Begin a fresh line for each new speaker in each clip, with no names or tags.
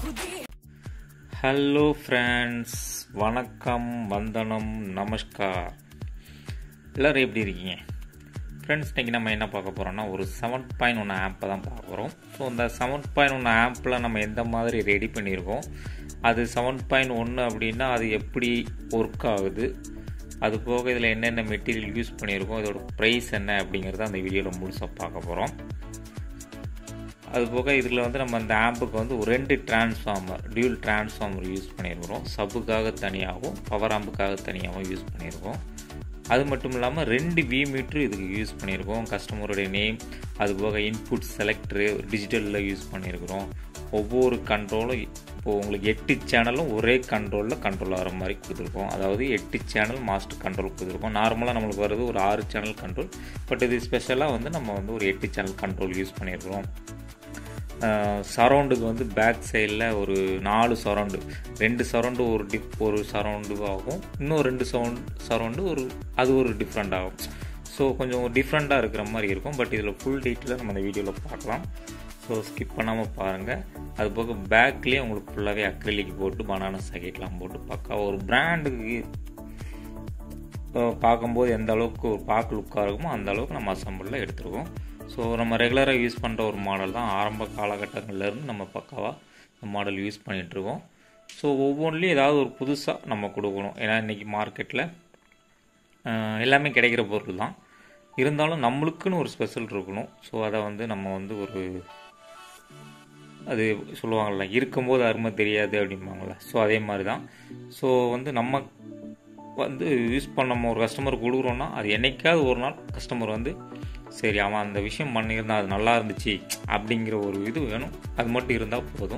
Hello friends வணக்கம் வந்தனம் நமஸ்கார் எல்லோரும் எப்படி இருக்கீங்க ஃப்ரெண்ட்ஸ் இன்றைக்கி நம்ம என்ன பார்க்க போகிறோம்னா ஒரு செவன் பாயிண்ட் ஒன்று ஆப்பை தான் பார்க்க போகிறோம் ஸோ இந்த செவன் பாயிண்ட் ஒன்று ஆப்பில் நம்ம எந்த மாதிரி ரெடி பண்ணியிருக்கோம் அது செவன் பாயிண்ட் ஒன்று அப்படின்னா அது எப்படி ஒர்க் ஆகுது அது போக இதில் என்னென்ன மெட்டீரியல் யூஸ் பண்ணியிருக்கோம் இதோட ப்ரைஸ் என்ன அப்படிங்கிறத அந்த வீடியோவில் முழுசாக பார்க்க போகிறோம் அது போக இதில் வந்து நம்ம அந்த ஆம்புக்கு வந்து ஒரு ரெண்டு டிரான்ஸ்ஃபார்மர் டியூல் டிரான்ஸ்ஃபார்மர் யூஸ் பண்ணியிருக்கிறோம் சப்புக்காக தனியாகவும் பவர் ஆம்புக்காக தனியாகவும் யூஸ் பண்ணியிருக்கோம் அது மட்டும் இல்லாமல் ரெண்டு வி மீட்ரு இதுக்கு யூஸ் பண்ணியிருக்கோம் கஸ்டமருடைய நேம் அது போக இன்புட் செலக்டரு டிஜிட்டலில் யூஸ் பண்ணியிருக்கிறோம் ஒவ்வொரு கண்ட்ரோலும் இப்போது உங்களுக்கு எட்டு சேனலும் ஒரே கண்ட்ரோலில் கண்ட்ரோல் ஆகிற மாதிரி கொடுத்துருக்கோம் அதாவது எட்டு சேனல் மாஸ்டர் கண்ட்ரோல் கொடுத்துருக்கோம் நார்மலாக நம்மளுக்கு வருது ஒரு ஆறு சேனல் கண்ட்ரோல் பட் இது ஸ்பெஷலாக வந்து நம்ம வந்து ஒரு எட்டு சேனல் கண்ட்ரோல் யூஸ் பண்ணியிருக்கிறோம் சரௌண்டுக்கு வந்து பேக் சைடில் ஒரு நாலு சரௌண்டு ரெண்டு சரௌண்டு ஒரு டிப் ஒரு சரௌண்டு ஆகும் இன்னும் ரெண்டு சவுண்ட் சரௌண்டு ஒரு அது ஒரு டிஃப்ரெண்ட் ஆகும் ஸோ கொஞ்சம் டிஃப்ரெண்ட்டாக இருக்கிற மாதிரி இருக்கும் பட் இதில் ஃபுல் டீட்டெயிலாக நம்ம இந்த வீடியோவில் பார்க்கலாம் ஸோ ஸ்கிப் பண்ணாமல் பாருங்கள் அது போக பேக்லேயே உங்களுக்கு ஃபுல்லாகவே அக்ரிலிக் போட்டு பனானா சக்கெட்லாம் போட்டு பக்கா ஒரு பிராண்டுக்கு பார்க்கும்போது எந்த அளவுக்கு ஒரு பார்க்க லுக்காக இருக்குமோ அந்த அளவுக்கு நம்ம அசம்பிளில் எடுத்துருக்கோம் ஸோ நம்ம ரெகுலராக யூஸ் பண்ணுற ஒரு மாடல் தான் ஆரம்ப காலகட்டங்கள்லேருந்து நம்ம பக்காவாக இந்த மாடல் யூஸ் பண்ணிகிட்ருக்கோம் ஸோ ஒவ்வொன்றிலையும் ஏதாவது ஒரு புதுசாக நம்ம கொடுக்கணும் ஏன்னா இன்றைக்கி மார்க்கெட்டில் எல்லாமே கிடைக்கிற பொருள் தான் இருந்தாலும் நம்மளுக்குன்னு ஒரு ஸ்பெஷல் இருக்கணும் ஸோ அதை வந்து நம்ம வந்து ஒரு அது சொல்லுவாங்கள்ல இருக்கும்போது அருமை தெரியாது அப்படிம்பாங்கள்ல ஸோ அதே மாதிரி தான் ஸோ வந்து நம்ம வந்து யூஸ் பண்ண நம்ம ஒரு கஸ்டமர் கொடுக்குறோன்னா அது என்னைக்காவது ஒரு நாள் கஸ்டமர் வந்து சரி அவன் அந்த விஷயம் பண்ணியிருந்தான் அது நல்லா இருந்துச்சு அப்படிங்கிற ஒரு இது வேணும் அது மட்டும் இருந்தால் போதும்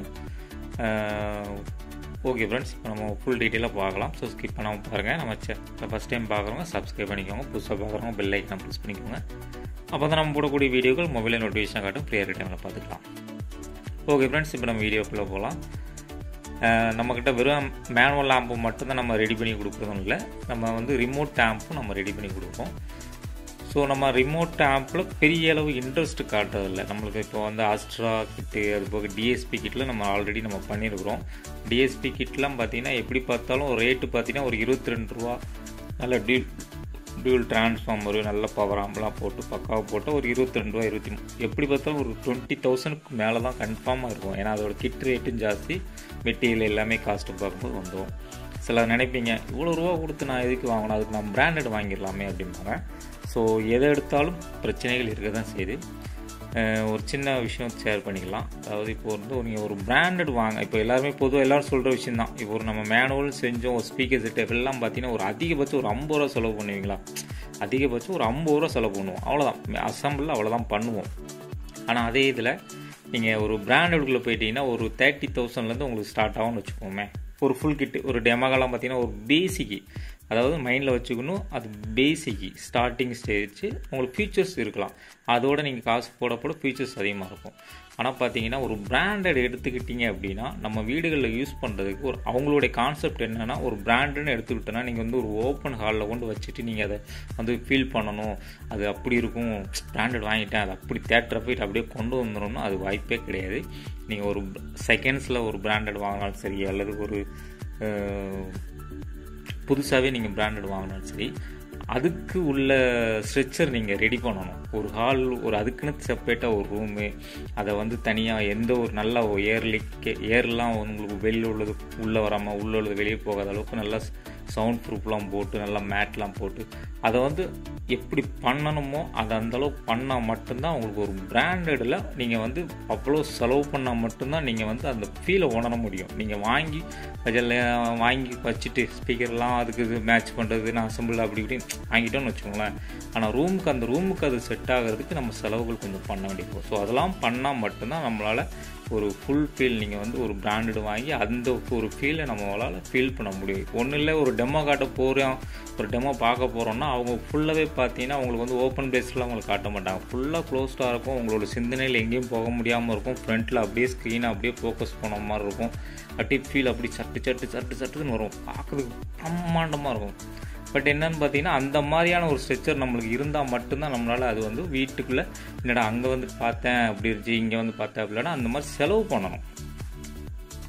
ஓகே ஃப்ரெண்ட்ஸ் இப்போ நம்ம ஃபுல் டீட்டெயிலாக பார்க்கலாம் ஸோ ஸ்கிப் பண்ணாமல் பாருங்கள் நம்ம சே ஃபஸ்ட் டைம் பார்க்குறவங்க சப்ஸ்கிரைப் பண்ணிக்கோங்க புதுசாக பார்க்குறவங்க பெல் ஐக்கனை ப்ரெஸ் பண்ணிக்கோங்க அப்போ தான் நம்ம போடக்கூடிய வீடியோக்கள் மொபைலில் நோட்டிஃபிகேஷன் காட்டும் ப்ரேயர் டைமில் பார்த்துக்கலாம் ஓகே ஃப்ரெண்ட்ஸ் இப்போ நம்ம வீடியோக்குள்ளே போகலாம் நம்மக்கிட்ட வெறும் மேனுவல் ஆம்பு மட்டும்தான் நம்ம ரெடி பண்ணி கொடுக்குறதும் இல்லை நம்ம வந்து ரிமோட் ஆம்பும் நம்ம ரெடி பண்ணி கொடுப்போம் ஸோ நம்ம ரிமோட் ஆம்பில் பெரிய அளவு இன்ட்ரெஸ்ட் காட்டுறதில்ல நம்மளுக்கு இப்போ வந்து ஆஸ்ட்ரா கிட்டு அது போக டிஎஸ்பி கிட்டில் நம்ம ஆல்ரெடி நம்ம பண்ணியிருக்கிறோம் டிஎஸ்பி கிட்லாம் பார்த்தீங்கன்னா எப்படி பார்த்தாலும் ரேட்டு பார்த்தீங்கன்னா ஒரு இருபத்தி ரெண்டு ரூபா நல்ல டியூல் டியூல் டிரான்ஸ்ஃபார்மரு நல்ல பவர் ஆம்பெலாம் போட்டு பக்காவை போட்டு ஒரு இருபத்தி ரெண்டு ரூபா இருபத்தி எப்படி பார்த்தாலும் ஒரு டுவெண்ட்டி தௌசண்ட்க்கு மேலே தான் கன்ஃபார்மாக இருக்கும் ஏன்னா அதோட கிட் ரேட்டும் ஜாஸ்தி மெட்டீரியல் எல்லாமே காஸ்ட்டு பார்க்கும்போது வந்துடும் சில நினைப்பீங்க இவ்வளோ ரூபா கொடுத்து நான் எதுக்கு வாங்கணும் அதுக்கு நான் பிராண்டட் வாங்கிடலாமே அப்படிம்பாங்க ஸோ எதை எடுத்தாலும் பிரச்சனைகள் இருக்க தான் செய்யுது ஒரு சின்ன விஷயம் ஷேர் பண்ணிக்கலாம் அதாவது இப்போ வந்து நீங்கள் ஒரு பிராண்டட் வாங்க இப்போ எல்லாருமே பொதுவாக எல்லோரும் சொல்கிற விஷயம் தான் இப்போ ஒரு நம்ம மேனுவல் செஞ்சோம் ஒரு ஸ்பீக்கர் செட் எல்லாம் பார்த்தீங்கன்னா ஒரு அதிகபட்சம் ஒரு ஐம்பது ரூபா செலவு பண்ணுவீங்களா அதிகபட்சம் ஒரு ஐம்பது ரூபா செலவு பண்ணுவோம் அவ்வளோதான் அசம்பிளில் அவ்வளோதான் பண்ணுவோம் ஆனால் அதே இதில் நீங்கள் ஒரு பிராண்டடுக்குள்ளே போயிட்டீங்கன்னா ஒரு தேர்ட்டி தௌசண்ட்லேருந்து உங்களுக்கு ஸ்டார்ட் ஆகும்னு வச்சுக்கோமே ஒரு ஃபுல் கிட்டு ஒரு டெமோகெல்லாம் பார்த்தீங்கன்னா ஒரு பேசிக்கு அதாவது மைண்டில் வச்சுக்கணும் அது பேசிக்கு ஸ்டார்டிங் ஸ்டேஜ் உங்களுக்கு ஃபியூச்சர்ஸ் இருக்கலாம் அதோட நீங்கள் காசு போட போட ஃபியூச்சர்ஸ் அதிகமாக இருக்கும் ஆனால் பார்த்தீங்கன்னா ஒரு பிராண்டட் எடுத்துக்கிட்டீங்க அப்படின்னா நம்ம வீடுகளில் யூஸ் பண்ணுறதுக்கு ஒரு அவங்களுடைய கான்செப்ட் என்னென்னா ஒரு பிராண்டுன்னு எடுத்துக்கிட்டோன்னா நீங்கள் வந்து ஒரு ஓப்பன் ஹாலில் கொண்டு வச்சுட்டு நீங்கள் அதை வந்து ஃபீல் பண்ணணும் அது அப்படி இருக்கும் பிராண்டட் வாங்கிட்டேன் அது அப்படி தேட்டரை போயிட்டு அப்படியே கொண்டு வந்துடணும்னு அது வாய்ப்பே கிடையாது நீங்கள் ஒரு செகண்ட்ஸில் ஒரு பிராண்டட் வாங்கினாலும் சரி அல்லது ஒரு புதுசாகவே நீங்கள் பிராண்டட் வாங்கினாலும் சரி அதுக்கு உள்ள ஸ்ட்ரெச்சர் நீங்கள் ரெடி பண்ணணும் ஒரு ஹால் ஒரு அதுக்குன்னு செப்பரேட்டாக ஒரு ரூமு அதை வந்து தனியாக எந்த ஒரு நல்ல ஏர்லிக்கு ஏர்லாம் உங்களுக்கு வெளியில் உள்ளது உள்ளே வராமல் உள்ளே உள்ளது வெளியே போகாத அளவுக்கு நல்லா சவுண்ட் ப்ரூஃப்லாம் போட்டு நல்லா மேட்லாம் போட்டு அதை வந்து எப்படி பண்ணணுமோ அதை அந்தளவுக்கு பண்ணால் மட்டும்தான் உங்களுக்கு ஒரு பிராண்டடில் நீங்கள் வந்து அவ்வளோ செலவு பண்ணால் மட்டும்தான் நீங்கள் வந்து அந்த ஃபீலை உணர முடியும் நீங்கள் வாங்கி அதில் வாங்கி வச்சுட்டு ஸ்பீக்கர்லாம் அதுக்கு இது மேட்ச் பண்ணுறது நான் அசம்பிள் அப்படி இப்படி வாங்கிட்டோம்னு வச்சுக்கோங்களேன் ஆனால் ரூமுக்கு அந்த ரூமுக்கு அது செட் ஆகிறதுக்கு நம்ம செலவுகள் கொஞ்சம் பண்ண வேண்டியிருக்கும் ஸோ அதெல்லாம் பண்ணால் மட்டும்தான் நம்மளால் ஒரு ஃபுல் ஃபீல் நீங்கள் வந்து ஒரு பிராண்டட் வாங்கி அந்த ஒரு ஃபீலை நம்மளால் ஃபீல் பண்ண முடியும் ஒன்றும் இல்லை ஒரு டெமோ காட்ட போகிறோம் ஒரு டெமோ பார்க்க போகிறோம்னா அவங்க ஃபுல்லாகவே பார்த்தீங்கன்னா அவங்களுக்கு வந்து ஓப்பன் பிளேஸில் அவங்களுக்கு காட்ட மாட்டாங்க ஃபுல்லாக க்ளோஸ்டாக இருக்கும் உங்களோட சிந்தனையில் எங்கேயும் போக முடியாமல் இருக்கும் ஃப்ரண்ட்டில் அப்படியே ஸ்க்ரீனை அப்படியே ஃபோக்கஸ் பண்ண மாதிரி இருக்கும் அப்படி ஃபீல் அப்படி சட்டு சட்டு சட்டு சட்டுன்னு வரும் பார்க்குறதுக்கு பிரம்மாண்டமாக இருக்கும் பட் என்னன்னு பார்த்தீங்கன்னா அந்த மாதிரியான ஒரு ஸ்ட்ரெச்சர் நம்மளுக்கு இருந்தால் மட்டும்தான் நம்மளால் அது வந்து வீட்டுக்குள்ளே என்னடா அங்கே வந்து பார்த்தேன் அப்படி இருந்துச்சு இங்கே வந்து பார்த்தேன் அப்படின்னா அந்த மாதிரி செலவு பண்ணணும்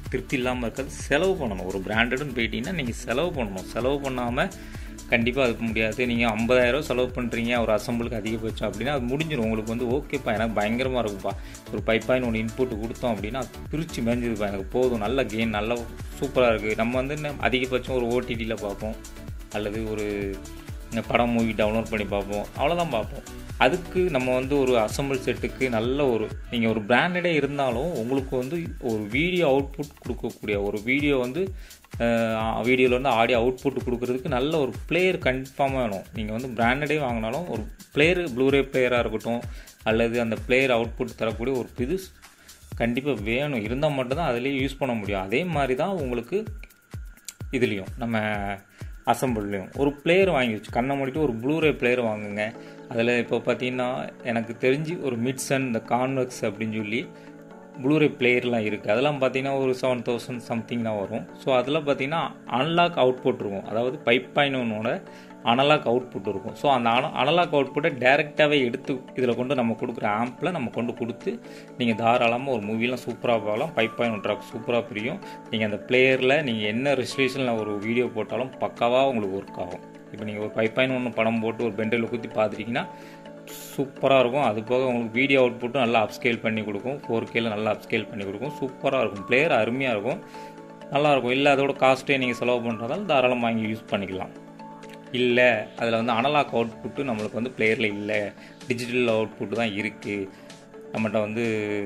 திருப்தி இல்லாமல் இருக்காது செலவு பண்ணணும் ஒரு பிராண்டட்னு போயிட்டீங்கன்னா நீங்கள் செலவு பண்ணணும் செலவு பண்ணாமல் கண்டிப்பாக அதுக்கு முடியாது நீங்கள் ஐம்பதாயிரம் செலவு பண்ணுறீங்க ஒரு அசம்பிளுக்கு அதிகபட்சம் அப்படின்னா அது முடிஞ்சிடும் உங்களுக்கு வந்து ஓகேப்பா எனக்கு பயங்கரமாக இருக்குப்பா ஒரு பைப்பாயின் ஒன்று இன்புட் கொடுத்தோம் அப்படின்னா அது பிரித்து மேய்ஞ்சதுப்பா எனக்கு போதும் நல்ல கெயின் நல்லா சூப்பராக இருக்குது நம்ம வந்து என்ன அதிகபட்சம் ஒரு ஓடிடியில் பார்ப்போம் அல்லது ஒரு இந்த படம் மூவி டவுன்லோட் பண்ணி பார்ப்போம் அவ்வளோதான் பார்ப்போம் அதுக்கு நம்ம வந்து ஒரு அசம்பிள் செட்டுக்கு நல்ல ஒரு நீங்கள் ஒரு பிராண்டடே இருந்தாலும் உங்களுக்கு வந்து ஒரு வீடியோ அவுட்புட் கொடுக்கக்கூடிய ஒரு வீடியோ வந்து வீடியோவில் வந்து ஆடியோ அவுட்புட் கொடுக்கறதுக்கு நல்ல ஒரு பிளேயர் கன்ஃபார்மாக வேணும் நீங்கள் வந்து பிராண்டடே வாங்கினாலும் ஒரு பிளேயர் ப்ளூரே பிளேயராக இருக்கட்டும் அல்லது அந்த பிளேயர் அவுட்புட் தரக்கூடிய ஒரு இது கண்டிப்பாக வேணும் இருந்தால் மட்டும்தான் அதுலேயே யூஸ் பண்ண முடியும் அதே மாதிரி தான் உங்களுக்கு இதுலேயும் நம்ம அசம்பிள்லேயும் ஒரு பிளேயர் வாங்கி வச்சு கண்ணை மூடிட்டு ஒரு ப்ளூரே பிளேயர் வாங்குங்க அதில் இப்போ பார்த்தீங்கன்னா எனக்கு தெரிஞ்சு ஒரு மிட்சன் இந்த கான்வெக்ஸ் அப்படின்னு சொல்லி ப்ளூரே பிளேயர்லாம் இருக்குது அதெல்லாம் பார்த்தீங்கன்னா ஒரு செவன் தௌசண்ட் சம்திங் தான் வரும் ஸோ அதில் பார்த்தீங்கன்னா அன்லாக் அவுட்புட் இருக்கும் அதாவது பைப் பாயிண்ட் ஒன்னோட அனலாக் அவுட்புட் இருக்கும் ஸோ அந்த அன அனலாக் அவுட்புட்டை டேரெக்டாகவே எடுத்து இதில் கொண்டு நம்ம கொடுக்குற ஆம்பில் நம்ம கொண்டு கொடுத்து நீங்கள் தாராளமாக ஒரு மூவிலாம் சூப்பராக பார்க்கலாம் பைப் பாயிண்ட் ட்ராக் சூப்பராக பிரியும் நீங்கள் அந்த பிளேயரில் நீங்கள் என்ன ரெஸ்ட்ரேஷனில் ஒரு வீடியோ போட்டாலும் பக்காவாக உங்களுக்கு ஒர்க் ஆகும் இப்போ நீங்கள் ஒரு பைப் பாயிண்ட் ஒன்று படம் போட்டு ஒரு பெண்டில் குத்தி பார்த்துட்டிங்கன்னா சூப்பராக இருக்கும் அது போக உங்களுக்கு வீடியோ அவுட்புட்டும் நல்லா அப்ஸ்கேல் பண்ணி கொடுக்கும் ஃபோர் கேல நல்லா அப்ஸ்கேல் பண்ணி கொடுக்கும் சூப்பராக இருக்கும் பிளேயர் அருமையாக இருக்கும் நல்லாயிருக்கும் இல்லை அதோட காஸ்ட்டே நீங்கள் செலவு பண்ணுறதால தாராளமாக வாங்கி யூஸ் பண்ணிக்கலாம் இல்லை அதில் வந்து அனலாக் அவுட்புட்டு நம்மளுக்கு வந்து பிளேயரில் இல்லை டிஜிட்டல் அவுட்புட்டு தான் இருக்குது நம்மகிட்ட வந்து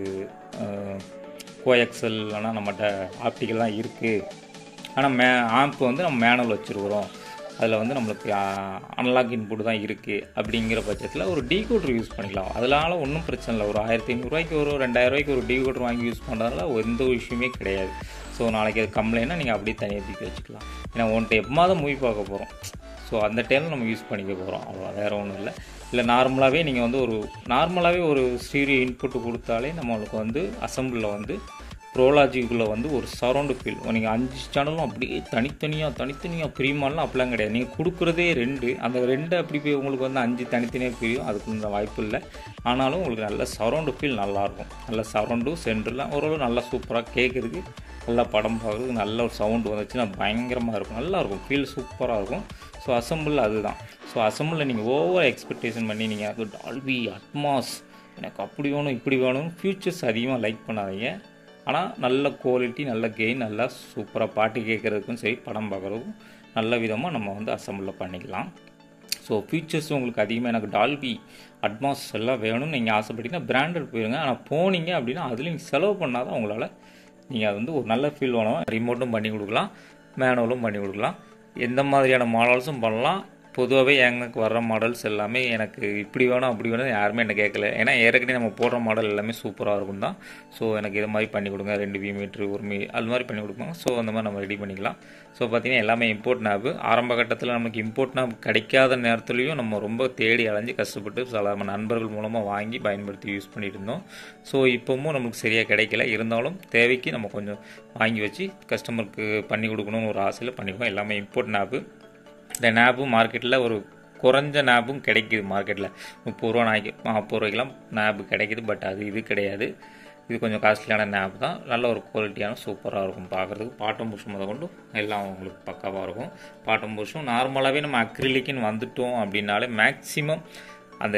கோஎக்ஸல் ஆனால் நம்மகிட்ட ஆப்டிக்கல் தான் இருக்குது ஆனால் மே ஆம்ப் வந்து நம்ம மேனுவல் வச்சுருக்குறோம் அதில் வந்து நம்மளுக்கு அனலாக் இன்புட் தான் இருக்குது அப்படிங்கிற பட்சத்தில் ஒரு டீகோட்ரு யூஸ் பண்ணிக்கலாம் அதனால ஒன்றும் பிரச்சனை இல்லை ஒரு ஆயிரத்தி ஐநூறுரூவாய்க்கு ஒரு ரெண்டாயிரம் ரூபாய்க்கு ஒரு டீகோட்ரு வாங்கி யூஸ் பண்ணுறதுனால எந்த விஷயமே கிடையாது ஸோ நாளைக்கு அது கம்ப்ளைண்ட்னா நீங்கள் அப்படியே தனியாக தூக்கி வச்சுக்கலாம் ஏன்னா ஒன்ட்டு எப்போது மூவி பார்க்க போகிறோம் ஸோ அந்த டைமில் நம்ம யூஸ் பண்ணிக்க போகிறோம் அவ்வளோ வேறு ஒன்றும் இல்லை இல்லை நார்மலாகவே நீங்கள் வந்து ஒரு நார்மலாகவே ஒரு ஸ்டீரியோ இன்புட்டு கொடுத்தாலே நம்மளுக்கு வந்து அசம்பிளில் வந்து ப்ரோலாஜிக்குள்ளே வந்து ஒரு சரௌண்டு ஃபீல் நீங்கள் அஞ்சு சேனலும் அப்படியே தனித்தனியாக தனித்தனியாக பிரியுமாலாம் அப்படிலாம் கிடையாது நீங்கள் கொடுக்குறதே ரெண்டு அந்த ரெண்டு அப்படி போய் உங்களுக்கு வந்து அஞ்சு தனித்தனியாக பிரியும் அதுக்கு இந்த வாய்ப்பு இல்லை ஆனாலும் உங்களுக்கு நல்ல சரௌண்டு ஃபீல் நல்லாயிருக்கும் நல்ல சரௌண்டும் சென்டர்லாம் ஓரளவு நல்லா சூப்பராக கேட்குறதுக்கு நல்லா படம் பார்க்குறதுக்கு நல்ல ஒரு சவுண்டு வந்துச்சுன்னா பயங்கரமாக இருக்கும் நல்லாயிருக்கும் ஃபீல் சூப்பராக இருக்கும் ஸோ அசம்பிள் அதுதான் ஸோ அசம்பிளில் நீங்கள் ஓவர் எக்ஸ்பெக்டேஷன் பண்ணி நீங்கள் அது டால்பி அட்மாஸ் எனக்கு அப்படி வேணும் இப்படி வேணும் ஃபியூச்சர்ஸ் அதிகமாக லைக் பண்ணாதீங்க ஆனால் நல்ல குவாலிட்டி நல்ல கெயின் நல்லா சூப்பராக பாட்டு கேட்குறதுக்கும் சரி படம் பார்க்குறதுக்கும் நல்ல விதமாக நம்ம வந்து அசம்பிளில் பண்ணிக்கலாம் ஸோ ஃபீச்சர்ஸ் உங்களுக்கு அதிகமாக எனக்கு டால்பி அட்மாஸ் எல்லாம் வேணும்னு நீங்கள் ஆசைப்பட்டீங்கன்னா பிராண்டட் போயிருங்க ஆனால் போனீங்க அப்படின்னா அதுலேயும் செலவு பண்ணால் தான் உங்களால் நீங்கள் அது வந்து ஒரு நல்ல ஃபீல் வேணும் ரிமோட்டும் பண்ணி கொடுக்கலாம் மேனுவலும் பண்ணி கொடுக்கலாம் எந்த மாதிரியான மாடல்ஸும் பண்ணலாம் பொதுவாகவே எனக்கு வர்ற மாடல்ஸ் எல்லாமே எனக்கு இப்படி வேணும் அப்படி வேணும் யாருமே என்ன கேட்கல ஏன்னா ஏற்கனவே நம்ம போடுற மாடல் எல்லாமே சூப்பராக இருக்கும் தான் ஸோ எனக்கு இது மாதிரி பண்ணி கொடுங்க ரெண்டு வி மீட்ரு ஒரு மீ அது மாதிரி பண்ணி கொடுப்பாங்க ஸோ அந்த மாதிரி நம்ம ரெடி பண்ணிக்கலாம் ஸோ பார்த்தீங்கன்னா எல்லாமே இம்போர்ட் நாப்பு ஆரம்ப கட்டத்தில் நமக்கு இம்போர்ட் நாப் கிடைக்காத நேரத்துலையும் நம்ம ரொம்ப தேடி அலைஞ்சு கஷ்டப்பட்டு சில நம்ம நண்பர்கள் மூலமாக வாங்கி பயன்படுத்தி யூஸ் பண்ணிட்டு இருந்தோம் ஸோ இப்போவும் நமக்கு சரியாக கிடைக்கல இருந்தாலும் தேவைக்கு நம்ம கொஞ்சம் வாங்கி வச்சு கஸ்டமருக்கு பண்ணி கொடுக்கணும்னு ஒரு ஆசையில் பண்ணிக்குவோம் எல்லாமே இம்போர்ட் நாப்பு இந்த நேப்பும் மார்க்கெட்டில் ஒரு குறைஞ்ச நேப்பும் கிடைக்குது மார்க்கெட்டில் முப்பது ரூபா நாய்க்கு நாற்பது ரூபாய்க்கெலாம் நேப்பு கிடைக்குது பட் அது இது கிடையாது இது கொஞ்சம் காஸ்ட்லியான நேப் தான் நல்ல ஒரு குவாலிட்டியான சூப்பராக இருக்கும் பார்க்குறதுக்கு பாட்டம் புஷ் முத கொண்டு எல்லாம் உங்களுக்கு பக்காவாக இருக்கும் பாட்டம் புஷும் நார்மலாகவே நம்ம அக்ரிலிக்குன்னு வந்துட்டோம் அப்படின்னாலே மேக்ஸிமம் அந்த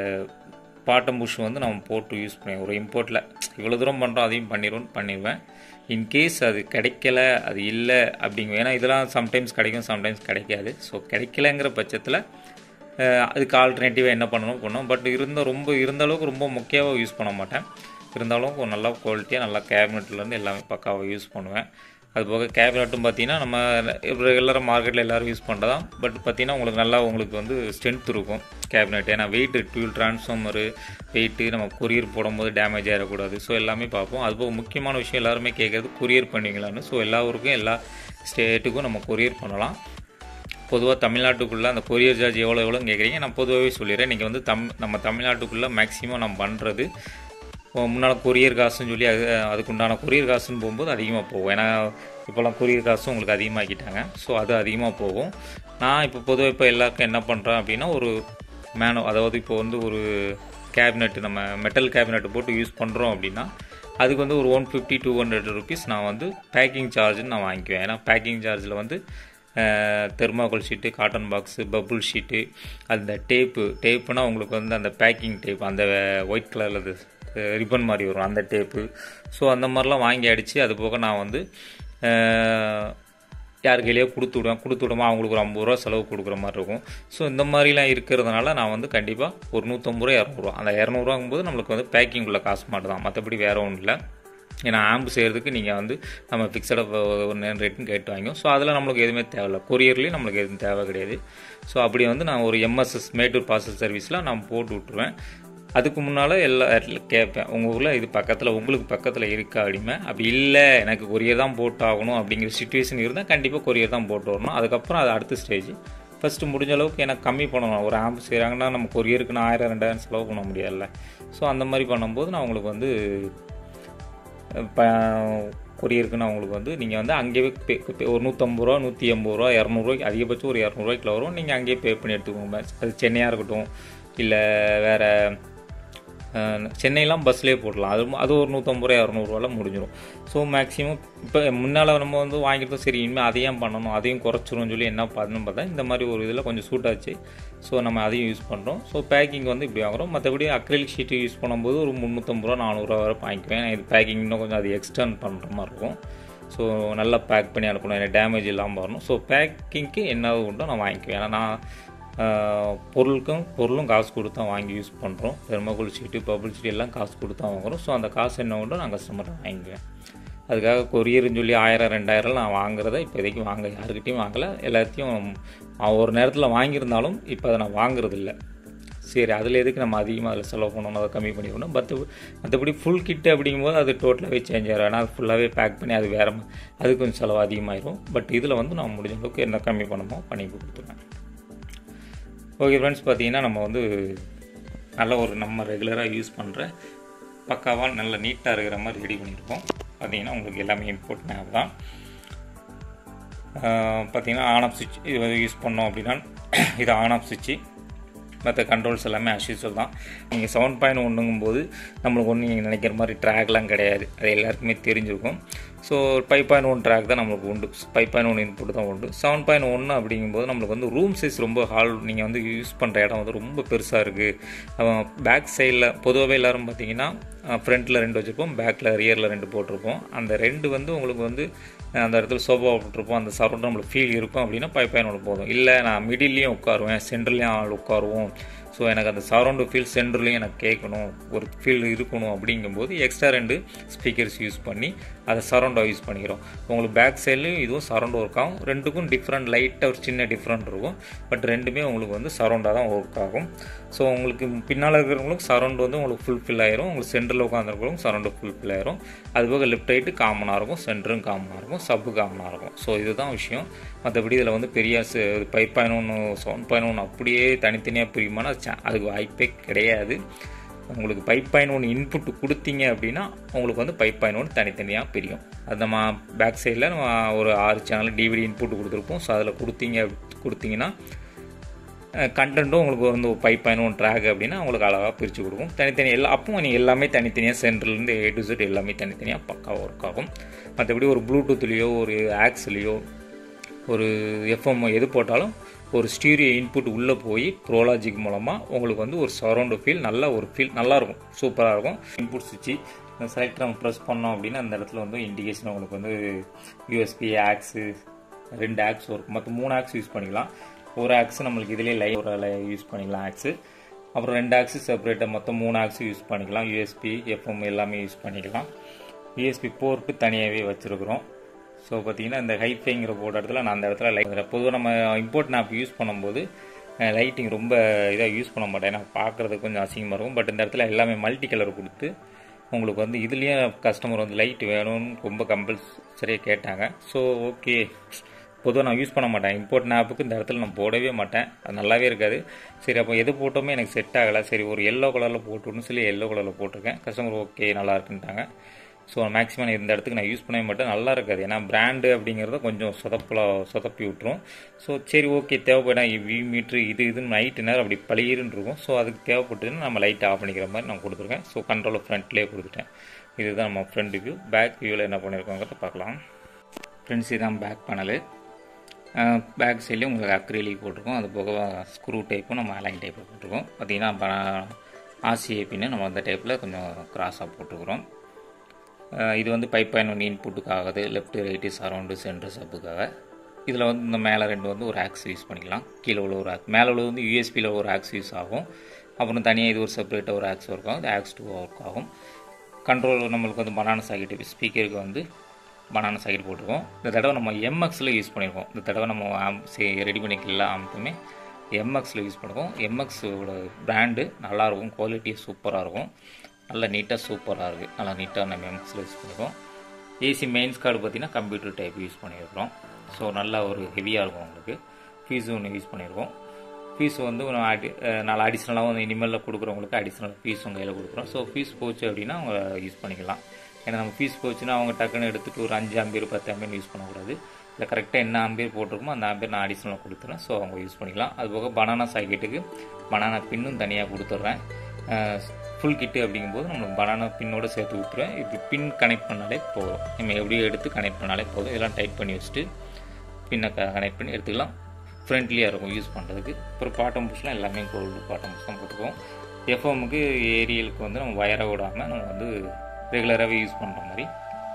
பாட்டம் புஷ் வந்து நம்ம போட்டு யூஸ் பண்ணி ஒரு இம்போர்ட்டில் இவ்வளோ தூரம் பண்ணுறோம் அதையும் பண்ணிடுவோம் பண்ணிடுவேன் இன்கேஸ் அது கிடைக்கல அது இல்லை அப்படிங்க ஏன்னா இதெல்லாம் சம்டைம்ஸ் கிடைக்கும் சம்டைம்ஸ் கிடைக்காது ஸோ கிடைக்கலங்கிற பட்சத்தில் அதுக்கு ஆல்டர்னேட்டிவாக என்ன பண்ணணும் பண்ணோம் பட் இருந்த ரொம்ப இருந்த அளவுக்கு ரொம்ப முக்கியமாக யூஸ் பண்ண மாட்டேன் இருந்தாலும் ஒரு நல்ல குவாலிட்டியாக நல்லா கேபினெட்லேருந்து எல்லாமே பக்காவாக யூஸ் பண்ணுவேன் அது போக கேபினட்டும் பார்த்தீங்கன்னா நம்ம ரெகுலராக மார்க்கெட்டில் எல்லோரும் யூஸ் பண்ணுறதான் பட் பார்த்தீங்கன்னா உங்களுக்கு நல்லா உங்களுக்கு வந்து ஸ்ட்ரென்த் இருக்கும் கேபினெட் ஏன்னா வெயிட் டியூல் டிரான்ஸ்ஃபார்மரு வெயிட்டு நம்ம கொரியர் போடும்போது டேமேஜ் ஆகிடக்கூடாது ஸோ எல்லாமே பார்ப்போம் அது போக முக்கியமான விஷயம் எல்லாருமே கேட்குறது கொரியர் பண்ணுவீங்களான்னு ஸோ எல்லா ஊருக்கும் எல்லா ஸ்டேட்டுக்கும் நம்ம கொரியர் பண்ணலாம் பொதுவாக தமிழ்நாட்டுக்குள்ளே அந்த கொரியர் சார்ஜ் எவ்வளோ எவ்வளோன்னு கேட்குறீங்க நான் பொதுவாகவே சொல்லிடுறேன் நீங்கள் வந்து தம் நம்ம தமிழ்நாட்டுக்குள்ளே மேக்ஸிமம் நம்ம பண்ணுறது முன்னால் கொரியர் காசுன்னு சொல்லி அது அதுக்குண்டான கொரியர் காசுன்னு போகும்போது அதிகமாக போகும் ஏன்னா இப்போல்லாம் கொரியர் காசும் உங்களுக்கு அதிகமாக்கிட்டாங்க ஸோ அது அதிகமாக போகும் நான் இப்போ பொதுவாக இப்போ எல்லாருக்கும் என்ன பண்ணுறேன் அப்படின்னா ஒரு மேனோ அதாவது இப்போ வந்து ஒரு கேபினெட் நம்ம மெட்டல் கேபினெட் போட்டு யூஸ் பண்ணுறோம் அப்படின்னா அதுக்கு வந்து ஒரு one fifty two hundred rupees நான் வந்து பேக்கிங் சார்ஜ்னு நான் வாங்கிக்குவேன் ஏன்னா பேக்கிங் சார்ஜில் வந்து thermocol sheet cotton box bubble sheet அந்த டேப்பு டேப்புனா உங்களுக்கு வந்து அந்த பேக்கிங் டேப் அந்த ஒயிட் கலரில் ரிப்பன் மாதிரி வரும் அந்த டேப்பு ஸோ அந்த மாதிரிலாம் வாங்கி அடித்து அது போக நான் வந்து யார் கையிலேயோ கொடுத்து விடுவேன் கொடுத்து விடாமல் அவங்களுக்கு ஒரு ஐம்பது ரூபா செலவு கொடுக்குற மாதிரி இருக்கும் ஸோ இந்த மாதிரிலாம் இருக்கிறதுனால நான் வந்து கண்டிப்பாக ஒரு நூற்றம்பது ரூபா இரநூறுவா அந்த இரநூறுவாங்கும் போது நம்மளுக்கு வந்து பேக்கிங் உள்ள காசு மட்டும் தான் மற்றபடி வேறு ஒன்றும் இல்லை ஏன்னா ஆம்பு செய்கிறதுக்கு நீங்கள் வந்து நம்ம ஃபிக்ஸடாக ஒரு நேரம் ரேட்டுன்னு கேட்டு வாங்கியும் ஸோ அதில் நம்மளுக்கு எதுவுமே தேவையில்ல கொரியர்லேயும் நம்மளுக்கு எதுவும் தேவை கிடையாது ஸோ அப்படி வந்து நான் ஒரு எம்எஸ்எஸ் மேட்டூர் பார்சல் சர்வீஸில் நான் போட்டு விட்ருவேன் அதுக்கு முன்னால் எல்லா கேட்பேன் உங்கள் ஊரில் இது பக்கத்தில் உங்களுக்கு பக்கத்தில் இருக்கா அப்படிமே அப்படி இல்லை எனக்கு கொரியர் தான் போட்டு ஆகணும் அப்படிங்கிற சுச்சுவேஷன் இருந்தால் கண்டிப்பாக கொரியர் தான் போட்டு வரணும் அதுக்கப்புறம் அது அடுத்த ஸ்டேஜ் ஃபஸ்ட்டு முடிஞ்ச அளவுக்கு எனக்கு கம்மி பண்ணணும் ஒரு ஆம்பு செய்கிறாங்கன்னா நம்ம கொரியருக்கு நான் ஆயிரம் ரெண்டாயிரம் செலவு பண்ண முடியல ஸோ அந்த மாதிரி பண்ணும்போது நான் உங்களுக்கு வந்து இப்போ கொரியருக்கு நான் உங்களுக்கு வந்து நீங்கள் வந்து அங்கேயே பே ஒரு நூற்றம்பது ரூபா நூற்றி எண்பது ரூபா இரநூறுவாய்க்கு அதிகபட்சம் ஒரு இரநூறுவாய்க்குள்ள வரும் நீங்கள் அங்கேயே பே பண்ணி எடுத்துக்கோங்க அது சென்னையாக இருக்கட்டும் இல்லை வேறு சென்னையெல்லாம் பஸ்லேயே போடலாம் அது அது ஒரு நூற்றம்பது ரூபா இரநூறுவால முடிஞ்சிடும் ஸோ மேக்ஸிமம் இப்போ முன்னால் நம்ம வந்து வாங்கிட்டு சரி இனிமேல் அதையும் பண்ணணும் அதையும் குறைச்சிரும்னு சொல்லி என்ன பண்ணணும் பார்த்தா இந்த மாதிரி ஒரு இதில் கொஞ்சம் சூட் ஆச்சு ஸோ நம்ம அதையும் யூஸ் பண்ணுறோம் ஸோ பேக்கிங் வந்து இப்படி வாங்குறோம் மற்றபடி அக்ரிலிக் ஷீட்டு யூஸ் பண்ணும்போது ஒரு முந்நூற்றம்பது ரூபா நானூறுரூவா வரை வாங்கிக்குவேன் இது பேக்கிங் இன்னும் கொஞ்சம் அது எக்ஸ்டர்ன் பண்ணுற மாதிரி இருக்கும் ஸோ நல்லா பேக் பண்ணி அனுப்பணும் எனக்கு டேமேஜ் இல்லாமல் வரணும் ஸோ பேக்கிங்க்கு என்ன உண்டோ நான் வாங்கிக்குவேன் ஏன்னா நான் பொருளுக்கும் பொருளும் காசு கொடுத்து தான் வாங்கி யூஸ் பண்ணுறோம் தெர்மோகோல் ஷீட்டு பபுள் ஷீட் எல்லாம் காசு கொடுத்து தான் வாங்குறோம் ஸோ அந்த காசு என்ன உண்டோ நான் கஸ்டமர்கிட்ட வாங்கிக்குவேன் அதுக்காக கொரியர்னு சொல்லி ஆயிரம் ரெண்டாயிரம் நான் வாங்குறத இப்போதைக்கு வாங்க யாருக்கிட்டையும் வாங்கலை எல்லாத்தையும் ஒரு நேரத்தில் வாங்கியிருந்தாலும் இப்போ அதை நான் வாங்குறது இல்லை சரி அதில் எதுக்கு நம்ம அதிகமாக அதில் செலவு பண்ணணும் அதை கம்மி பண்ணிக்கணும் மற்ற மற்றபடி ஃபுல் கிட்டு அப்படிங்கும்போது அது டோட்டலாகவே சேஞ்ச் ஆகிடும் ஏன்னா அது ஃபுல்லாகவே பேக் பண்ணி அது வேறு அது கொஞ்சம் செலவு அதிகமாகிடும் பட் இதில் வந்து நான் முடிஞ்ச அளவுக்கு என்ன கம்மி பண்ணமோ பண்ணி கொடுத்துருவேன் ஓகே ஃப்ரெண்ட்ஸ் பார்த்தீங்கன்னா நம்ம வந்து நல்ல ஒரு நம்ம ரெகுலராக யூஸ் பண்ணுற பக்காவாக நல்ல நீட்டாக இருக்கிற மாதிரி ரெடி பண்ணியிருக்கோம் பார்த்தீங்கன்னா உங்களுக்கு எல்லாமே இம்போர்ட் மேப் தான் பார்த்தீங்கன்னா ஆன் ஆஃப் சுவிட்ச் இது வந்து யூஸ் பண்ணோம் அப்படின்னா இது ஆன் ஆஃப் சுவிட்சு மற்ற கண்ட்ரோல்ஸ் எல்லாமே அஷ்யூஸ்வல் தான் நீங்கள் செவன் பாயிண்ட் ஒன்றுங்கும் போது நம்மளுக்கு ஒன்று நீங்கள் நினைக்கிற மாதிரி ட்ராக்லாம் கிடையாது அது எல்லாருக்குமே தெரிஞ்சிருக்கும் so five point one track தான் நம்மளுக்கு உண்டு ஃபைவ் பாயிண்ட் ஒன் இன்புட் தான் உண்டு செவன் பாயிண்ட் ஒன்று அப்படிங்கும்போது நம்மளுக்கு வந்து ரூம் சைஸ் ரொம்ப ஹால் நீங்கள் வந்து யூஸ் பண்ணுற இடம் வந்து ரொம்ப பெருசாக இருக்குது பேக் சைடில் பொதுவாகவே எல்லோரும் பார்த்தீங்கன்னா ஃப்ரண்ட்டில் ரெண்டு வச்சுருப்போம் பேக்கில் ரியரில் ரெண்டு போட்டிருப்போம் அந்த ரெண்டு வந்து உங்களுக்கு வந்து அந்த இடத்துல சோஃபா போட்டிருப்போம் அந்த சரௌண்ட் நம்மளுக்கு ஃபீல் இருக்கும் அப்படின்னா ஃபைவ் பாயிண்ட் ஒன்று போதும் இல்லை நான் மிடில்லையும் உட்காருவேன் சென்டர்லேயும் ஆள் உட்காருவோம் ஸோ எனக்கு அந்த சரௌண்டு ஃபீல் சென்டர்லேயும் எனக்கு கேட்கணும் ஒரு ஃபீல் இருக்கணும் அப்படிங்கும்போது எக்ஸ்ட்ரா ரெண்டு ஸ்பீக்கர்ஸ் யூஸ் பண்ணி அதை சரௌண்டாக யூஸ் பண்ணிக்கிறோம் உங்களுக்கு பேக் சைட்லேயும் இதுவும் சரௌண்ட் ஒர்க் ஆகும் ரெண்டுக்கும் டிஃப்ரெண்ட் லைட்டாக ஒரு சின்ன டிஃப்ரெண்ட் இருக்கும் பட் ரெண்டுமே உங்களுக்கு வந்து சரௌண்டாக தான் ஒர்க் ஆகும் ஸோ உங்களுக்கு பின்னால் இருக்கிறவங்களுக்கு சரௌண்ட் வந்து உங்களுக்கு ஃபுல்ஃபில் ஆயிரும் உங்களுக்கு சென்டரில் உட்காந்துருக்கிறவங்க சரௌண்டு ஃபுல்ஃபில் ஆயிரும் அதுபோக லெஃப்ட் ரைட்டு காமனாக இருக்கும் சென்டரும் காமனாக இருக்கும் சப்பு காமனாக இருக்கும் ஸோ இதுதான் விஷயம் மற்றபடி இதில் வந்து பெரிய ஃபைவ் பாயிண்ட் ஒன்று செவன் பாயிண்ட் ஒன்று அப்படியே தனித்தனியாக பிரியுமானா அதுக்கு வாய்ப்பே கிடையாது உங்களுக்கு ஃபைவ் பாயிண்ட் ஒன் இன்புட் கொடுத்தீங்க அப்படின்னா உங்களுக்கு வந்து ஃபைவ் பாயிண்ட் ஒன் தனித்தனியாக பிரியும் அது நம்ம பேக் சைடில் நம்ம ஒரு ஆறு சேனல் டிவிடி இன்புட் கொடுத்துருப்போம் ஸோ அதில் கொடுத்தீங்க கொடுத்தீங்கன்னா கண்டென்ட்டும் உங்களுக்கு வந்து ஃபைவ் பாயிண்ட் ஒன் ட்ராக் அப்படின்னா உங்களுக்கு அழகாக பிரித்து கொடுக்கும் தனித்தனி எல்லா அப்பவும் நீங்கள் எல்லாமே தனித்தனியாக சென்ட்ரலேருந்து ஏ டு செட் எல்லாமே தனித்தனியாக பக்காவாக ஒர்க் ஆகும் மற்றபடி ஒரு ப்ளூடூத்லேயோ ஒரு ஆக்ஸ்லேயோ ஒரு எஃப்எம் எது போட்டாலும் ஒரு ஸ்டீரியோ இன்புட் உள்ளே போய் ப்ரோலாஜிக் மூலமாக உங்களுக்கு வந்து ஒரு சரௌண்டு ஃபீல் நல்ல ஒரு ஃபீல் நல்லாயிருக்கும் சூப்பராக இருக்கும் இன்புட் சுவிட்சு செலக்ட் நம்ம ப்ரெஸ் பண்ணோம் அப்படின்னா அந்த இடத்துல வந்து இண்டிகேஷன் உங்களுக்கு வந்து யூஎஸ்பி ஆக்ஸு ரெண்டு ஆக்ஸ் வரும் மொத்தம் மூணு ஆக்ஸ் யூஸ் பண்ணிக்கலாம் ஒரு ஆக்ஸ் நம்மளுக்கு இதிலே லைவ் ஒரு யூஸ் பண்ணிக்கலாம் ஆக்ஸு அப்புறம் ரெண்டு ஆக்ஸு செப்பரேட்டாக மொத்தம் மூணு ஆக்ஸு யூஸ் பண்ணிக்கலாம் யூஎஸ்பி எஃப்எம் எல்லாமே யூஸ் பண்ணிக்கலாம் யூஎஸ்பி போர்ட்டு தனியாகவே வச்சுருக்குறோம் ஸோ பார்த்தீங்கன்னா இந்த ஹைஃபைங்கிற போர்டு இடத்துல நான் அந்த இடத்துல லைட் பொதுவாக நம்ம இம்போர்ட் ஆப் யூஸ் பண்ணும்போது லைட்டிங் ரொம்ப இதாக யூஸ் பண்ண மாட்டேன் ஏன்னா பார்க்குறதுக்கு கொஞ்சம் அசிங்கமாக இருக்கும் பட் இந்த இடத்துல எல்லாமே மல்டி கலர் கொடுத்து உங்களுக்கு வந்து இதுலேயும் கஸ்டமர் வந்து லைட் வேணும்னு ரொம்ப கம்பல்சரியாக கேட்டாங்க ஸோ ஓகே பொதுவாக நான் யூஸ் பண்ண மாட்டேன் இம்போர்ட் ஆப்புக்கு இந்த இடத்துல நான் போடவே மாட்டேன் அது நல்லாவே இருக்காது சரி அப்போ எது போட்டோமே எனக்கு செட் ஆகலை சரி ஒரு எல்லோ கலரில் போட்டுன்னு சொல்லி எல்லோ கலரில் போட்டிருக்கேன் கஸ்டமர் ஓகே நல்லா இருக்குன்ட்டாங்க ஸோ மேக்ஸிமம் இந்த இடத்துக்கு நான் யூஸ் பண்ணவே மாட்டேன் நல்லா இருக்காது ஏன்னா பிராண்டு அப்படிங்கிறத கொஞ்சம் சொதப்பல சொதப்பி விட்டுரும் ஸோ சரி ஓகே தேவைப்படா வி மீட்ரு இது இதுன்னு நைட்டு நேரம் அப்படி பளியிருன்னு இருக்கும் ஸோ அதுக்கு தேவைப்பட்டுன்னு நம்ம லைட் ஆஃப் பண்ணிக்கிற மாதிரி நான் கொடுத்துருக்கேன் ஸோ கண்ட்ரோலை ஃப்ரண்ட்லேயே கொடுத்துட்டேன் இதுதான் நம்ம ஃப்ரண்ட் வியூ பேக் வியூவில் என்ன பண்ணியிருக்கோங்கிறத பார்க்கலாம் ஃப்ரெண்ட்ஸ் இதுதான் பேக் பேனலு பேக் சைட்லேயும் உங்களுக்கு அக்ரிலிக் போட்டிருக்கோம் அது போக ஸ்க்ரூ டைப்பும் நம்ம அலைன் டைப்பில் போட்டிருக்கோம் பார்த்தீங்கன்னா ஆர்சிஏபின்னு நம்ம அந்த டைப்பில் கொஞ்சம் கிராஸாக போட்டிருக்கிறோம் இது வந்து ஃபைவ் பாயிண்ட் ஒன் இன்புட்டுக்காகுது லெஃப்ட் ரைட்டு சரௌண்டு சென்ட்ரு சப்புக்காக இதில் வந்து இந்த மேலே ரெண்டு வந்து ஒரு ஆக்ஸ் யூஸ் பண்ணிக்கலாம் கீழே உள்ள ஒரு ஆக்ஸ் மேலே உள்ள வந்து யூஎஸ்பியில் ஒரு ஆக்ஸ் யூஸ் ஆகும் அப்புறம் தனியாக இது ஒரு செப்பரேட்டாக ஒரு ஆக்ஸ் ஒர்க் ஆகும் இது ஆக்ஸ் டூ ஒர்க் ஆகும் கண்ட்ரோல் நம்மளுக்கு வந்து பனானா சாக்கெட்டு ஸ்பீக்கருக்கு வந்து பனானா சாக்கெட் போட்டிருக்கோம் இந்த தடவை நம்ம எம்எக்ஸில் யூஸ் பண்ணியிருக்கோம் இந்த தடவை நம்ம ஆம்ப் ரெடி பண்ணிக்கல ஆம்புமே எம்எக்ஸில் யூஸ் பண்ணுவோம் எம்எக்ஸோட பிராண்டு நல்லாயிருக்கும் குவாலிட்டி சூப்பராக இருக்கும் நல்லா நீட்டாக சூப்பராக இருக்குது நல்லா நீட்டாக நம்ம எம்எக்ஸில் யூஸ் பண்ணியிருக்கோம் ஏசி மெயின்ஸ் கார்டு பார்த்திங்கன்னா கம்ப்யூட்டர் டைப் யூஸ் பண்ணியிருக்கிறோம் ஸோ நல்லா ஒரு ஹெவியாக இருக்கும் உங்களுக்கு ஃபீஸு ஒன்று யூஸ் பண்ணியிருக்கோம் ஃபீஸ் வந்து அடி நாலு அடிஷ்னலாக வந்து இனிமேலில் கொடுக்குறவங்களுக்கு அடிஷ்னல் ஃபீஸ் உங்கள் கையில் கொடுக்குறோம் ஸோ ஃபீஸ் போச்சு அப்படின்னா அவங்க யூஸ் பண்ணிக்கலாம் ஏன்னா நம்ம ஃபீஸ் போச்சுன்னா அவங்க டக்குன்னு எடுத்துகிட்டு ஒரு அஞ்சு ஆம்பியர் பத்து ஆம்பியர் யூஸ் பண்ணக்கூடாது இல்லை கரெக்டாக என்ன ஆம்பியர் போட்டிருக்குமோ அந்த ஆம்பியர் நான் அடிஷ்னலாக கொடுத்துறேன் ஸோ அவங்க யூஸ் பண்ணிக்கலாம் அது போக பனானா சாக்கெட்டுக்கு பனானா பின்னும் தனியாக கொடுத்துட்றேன் ஃபுல் கிட்டு அப்படிங்கும்போது நம்மளுக்கு பனானா பின்னோட சேர்த்து ஊற்றுறேன் இது பின் கனெக்ட் பண்ணாலே போதும் நம்ம எப்படியோ எடுத்து கனெக்ட் பண்ணாலே போதும் இதெல்லாம் டைட் பண்ணி வச்சுட்டு பின்னை கனெக்ட் பண்ணி எடுத்துக்கலாம் ஃப்ரெண்ட்லியாக இருக்கும் யூஸ் பண்ணுறதுக்கு அப்புறம் பாட்டம் புஷ்லாம் எல்லாமே கோல்டு பாட்டம் புஷ் தான் போட்டுக்குவோம் எஃப்எம்முக்கு ஏரியலுக்கு வந்து நம்ம வயரை விடாமல் நம்ம வந்து ரெகுலராகவே யூஸ் பண்ணுற மாதிரி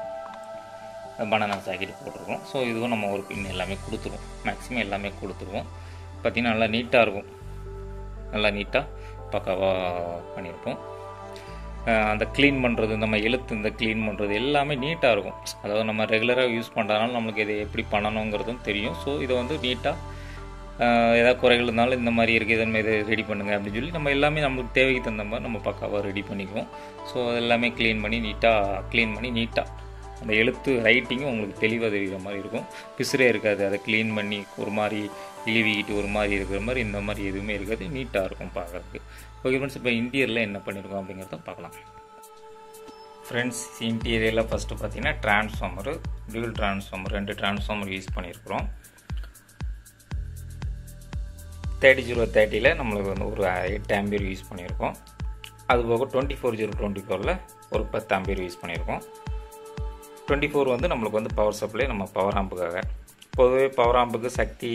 பனானா சாக்கெட் போட்டிருக்கோம் ஸோ இதுவும் நம்ம ஒரு பின் எல்லாமே கொடுத்துருவோம் மேக்ஸிமம் எல்லாமே கொடுத்துருவோம் பார்த்திங்கன்னா நல்லா நீட்டாக இருக்கும் நல்லா நீட்டாக பக்காவாக பண்ணியிருப்போம் அந்த க்ளீன் பண்ணுறது நம்ம எழுத்து இந்த க்ளீன் பண்ணுறது எல்லாமே நீட்டாக இருக்கும் அதாவது நம்ம ரெகுலராக யூஸ் பண்ணுறதுனால நம்மளுக்கு இதை எப்படி பண்ணணுங்கிறதும் தெரியும் ஸோ இதை வந்து நீட்டாக ஏதாவது குறைகள் இருந்தாலும் இந்த மாதிரி இருக்குது இதன் மாதிரி ரெடி பண்ணுங்கள் அப்படின்னு சொல்லி நம்ம எல்லாமே நம்மளுக்கு தேவைக்கு தகுந்த மாதிரி நம்ம பக்காவாக ரெடி பண்ணிக்குவோம் ஸோ அது எல்லாமே க்ளீன் பண்ணி நீட்டாக க்ளீன் பண்ணி நீட்டாக அந்த எழுத்து ரைட்டிங்கும் உங்களுக்கு தெளிவாக தெரிகிற மாதிரி இருக்கும் பிசுரே இருக்காது அதை க்ளீன் பண்ணி ஒரு மாதிரி இழிவிக்கிட்டு ஒரு மாதிரி இருக்கிற மாதிரி இந்த மாதிரி எதுவுமே இருக்காது நீட்டாக இருக்கும் பார்க்குறதுக்கு ஓகே ஃப்ரெண்ட்ஸ் இப்போ இன்டீரியரில் என்ன பண்ணியிருக்கோம் அப்படிங்கிறத பார்க்கலாம் ஃப்ரெண்ட்ஸ் இன்டீரியரில் ஃபஸ்ட்டு பார்த்தீங்கன்னா டிரான்ஸ்ஃபார்மரு டியூல் டிரான்ஸ்ஃபார்மர் ரெண்டு டிரான்ஸ்ஃபார்மர் யூஸ் பண்ணியிருக்கிறோம் தேர்ட்டி ஜீரோ தேர்ட்டியில் நம்மளுக்கு வந்து ஒரு எட்டு ஆம்பியர் யூஸ் பண்ணியிருக்கோம் அது போக டுவெண்ட்டி ஃபோர் ஜீரோ டுவெண்ட்டி ஃபோரில் ஒரு பத்து ஆம்பியர் யூஸ் பண்ணியிருக்கோம் டுவெண்ட்டி ஃபோர் வந்து நம்மளுக்கு வந்து பவர் சப்ளை நம்ம பவர் ஆம்புக்காக பொதுவே பவர் ஆம்புக்கு சக்தி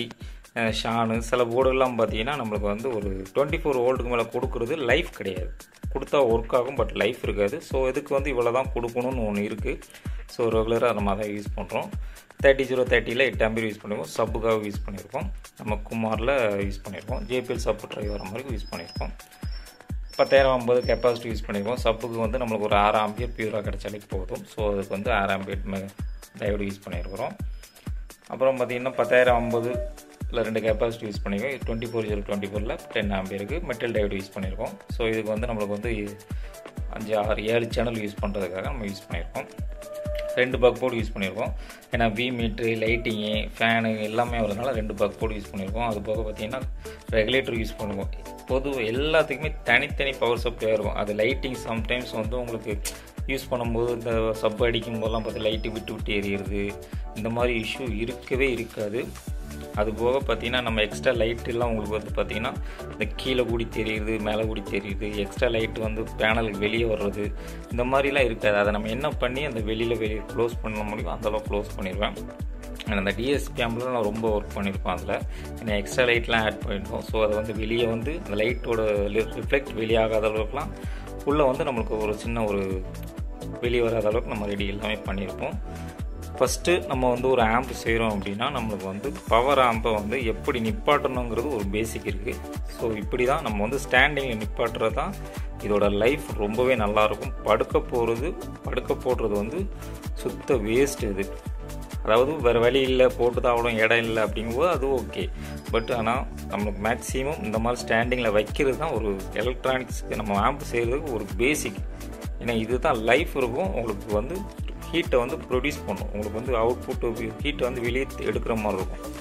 ஷானு சில போர்டுலாம் பார்த்தீங்கன்னா நம்மளுக்கு வந்து ஒரு டுவெண்ட்டி ஃபோர் வோல்ட்டுக்கு மேலே கொடுக்குறது லைஃப் கிடையாது கொடுத்தா ஒர்க் ஆகும் பட் லைஃப் இருக்காது ஸோ இதுக்கு வந்து இவ்வளோ தான் கொடுக்கணும்னு ஒன்று இருக்குது ஸோ ரெகுலராக நம்ம அதை யூஸ் பண்ணுறோம் தேர்ட்டி ஜீரோ தேர்ட்டியில் எட்டு ஆம்பியர் யூஸ் பண்ணியிருக்கோம் சப்புக்காக யூஸ் பண்ணியிருக்கோம் நம்ம குமாரில் யூஸ் பண்ணியிருக்கோம் ஜேபிஎல் சப்பு ட்ரைவ் வர மாதிரி யூஸ் பண்ணியிருக்கோம் பத்தாயிரம் ஐம்பது கெப்பாசிட்டி யூஸ் பண்ணியிருக்கோம் சப்புக்கு வந்து நம்மளுக்கு ஒரு ஆறு ஆம்பியர் பியூராக கிடச்சாலே போதும் ஸோ அதுக்கு வந்து ஆறு ஆம்பியர் டயோடு யூஸ் பண்ணியிருக்கிறோம் அப்புறம் பார்த்திங்கன்னா பத்தாயிரம் ஐம்பது இல்லை ரெண்டு கெப்பாசிட்டி யூஸ் பண்ணியிருக்கோம் டுவெண்ட்டி ஃபோர் ஜீரோ டுவெண்ட்டி ஃபோரில் டென் ஆம்பியருக்கு மெட்டல் டயோடு யூஸ் பண்ணியிருக்கோம் ஸோ இதுக்கு வந்து நம்மளுக்கு வந்து அஞ்சு ஆறு ஏழு சேனல் யூஸ் பண்ணுறதுக்காக நம்ம யூஸ் பண்ணியிருக்கோம் ரெண்டு பக் போர்டு யூஸ் பண்ணியிருக்கோம் ஏன்னா வி மீட்ரு லைட்டிங்கு ஃபேனு எல்லாமே வரதுனால ரெண்டு பக் போர்டு யூஸ் பண்ணியிருக்கோம் அது போக பார்த்திங்கன்னா ரெகுலேட்டர் யூஸ் பண்ணுவோம் பொது எல்லாத்துக்குமே தனித்தனி பவர் சப்ளை இருக்கும் அது லைட்டிங் சம்டைம்ஸ் வந்து உங்களுக்கு யூஸ் பண்ணும்போது இந்த சப் அடிக்கும் போதெல்லாம் பார்த்து லைட்டு விட்டு விட்டு எரியிறது இந்த மாதிரி இஷ்யூ இருக்கவே இருக்காது அது போக பார்த்தீங்கன்னா நம்ம எக்ஸ்ட்ரா லைட்டெல்லாம் உங்களுக்கு வந்து பார்த்திங்கன்னா இந்த கீழே கூடி தெரியுது மேலே கூடி தெரியுது எக்ஸ்ட்ரா லைட் வந்து பேனலுக்கு வெளியே வர்றது இந்த மாதிரிலாம் இருக்காது அதை நம்ம என்ன பண்ணி அந்த வெளியில் வெளியே க்ளோஸ் பண்ண முடியும் அந்தளவு க்ளோஸ் பண்ணிடுவேன் அந்த டிஎஸ்பி ஆம்பில் நான் ரொம்ப ஒர்க் பண்ணியிருப்போம் அதில் ஏன்னா எக்ஸ்ட்ரா லைட்லாம் ஆட் பண்ணியிருக்கோம் ஸோ அதை வந்து வெளியே வந்து அந்த லைட்டோட ரிஃப்ளெக்ட் வெளியாகாத அளவுக்குலாம் உள்ளே வந்து நம்மளுக்கு ஒரு சின்ன ஒரு வெளியே வராத அளவுக்கு நம்ம ரெடி எல்லாமே பண்ணியிருப்போம் ஃபஸ்ட்டு நம்ம வந்து ஒரு ஆம்ப் செய்கிறோம் அப்படின்னா நம்மளுக்கு வந்து பவர் ஆம்பை வந்து எப்படி நிப்பாட்டணுங்கிறது ஒரு பேசிக் இருக்குது ஸோ இப்படி தான் நம்ம வந்து ஸ்டாண்டிங்கில் நிப்பாட்டுறது தான் இதோட லைஃப் ரொம்பவே நல்லாயிருக்கும் படுக்க போகிறது படுக்க போடுறது வந்து சுத்த வேஸ்ட் இது அதாவது வேறு வழி இல்லை போட்டு தான் ஆகணும் இடம் இல்லை அப்படிங்கும்போது அது ஓகே பட் ஆனால் நம்மளுக்கு மேக்ஸிமம் இந்த மாதிரி ஸ்டாண்டிங்கில் வைக்கிறது தான் ஒரு எலக்ட்ரானிக்ஸ்க்கு நம்ம ஆம்ப் செய்கிறதுக்கு ஒரு பேசிக் ஏன்னா இது தான் லைஃப் இருக்கும் உங்களுக்கு வந்து ஹீட்டை வந்து ப்ரொடியூஸ் பண்ணும் உங்களுக்கு வந்து அவுட்புட்டு ஹீட்டை வந்து வெளியே எடுக்கிற மாதிரி இருக்கும்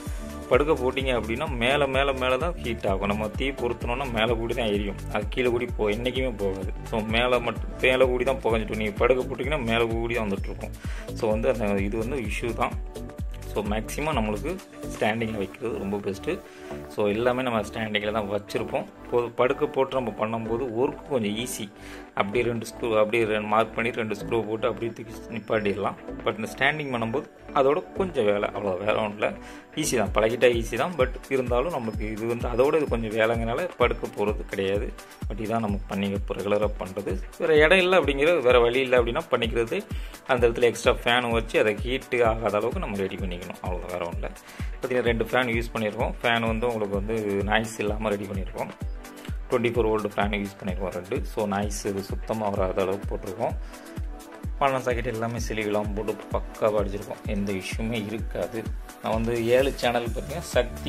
படுக்க போட்டிங்க அப்படின்னா மேலே மேலே மேலே தான் ஹீட் ஆகும் நம்ம தீ பொருத்தணும்னா மேலே கூடி தான் எரியும் அது கீழே கூடி போ என்றைக்குமே போகாது ஸோ மேலே மட்டும் மேலே கூடி தான் புகஞ்சிட்டு நீங்கள் படுக்க போட்டிங்கன்னா மேலே கூடி தான் வந்துட்டுருக்கும் ஸோ வந்து அந்த இது வந்து இஷ்யூ தான் ஸோ மேக்ஸிமம் நம்மளுக்கு ஸ்டாண்டிங்கில் வைக்கிறது ரொம்ப பெஸ்ட்டு ஸோ எல்லாமே நம்ம ஸ்டாண்டிங்கில் தான் வச்சுருப்போம் பொது படுக்க போட்டு நம்ம பண்ணும்போது ஒர்க்கு கொஞ்சம் ஈஸி அப்படியே ரெண்டு ஸ்க்ரூ அப்படியே ரெண்டு மார்க் பண்ணி ரெண்டு ஸ்க்ரூ போட்டு அப்படியே தூக்கி நிப்பாட்டிடலாம் பட் இந்த ஸ்டாண்டிங் பண்ணும்போது அதோட கொஞ்சம் வேலை அவ்வளோ வேலை ஒன்றும் இல்லை ஈஸி தான் பழகிட்டா ஈஸி தான் பட் இருந்தாலும் நம்மளுக்கு இது வந்து அதோட இது கொஞ்சம் வேலைங்கனால படுக்க போகிறது கிடையாது பட் இதான் நம்ம பண்ணி இப்போ ரெகுலராக பண்ணுறது வேறு இடம் இல்லை அப்படிங்கிறது வேறு வழி இல்லை அப்படின்னா பண்ணிக்கிறது அந்த இடத்துல எக்ஸ்ட்ரா ஃபேன் வச்சு அதை ஹீட்டு ஆகாத அளவுக்கு நம்ம ரெடி பண்ணிக்கணும் அவ்வளோ வேறு ஒன்றும் இல்லை பார்த்தீங்கன்னா ரெண்டு ஃபேன் யூஸ் பண்ணியிருக்கோம் ஃபேன் வந்து உங்களுக்கு வந்து நாய்ஸ் இல்லாமல் ரெடி பண்ணியிருக்கோம் twenty four volt fan use பண்ணியிருக்கோம் ரெண்டு ஸோ நாய்ஸ் இது சுத்தமாக வராத அளவுக்கு போட்டிருக்கோம் பன்னெண்டு சாக்கெட் எல்லாமே சிலிகளாம் போட்டு பக்காவாக அடிச்சிருக்கோம் எந்த இஷ்யூமே இருக்காது நான் வந்து ஏழு சேனல் பார்த்தீங்கன்னா சக்தி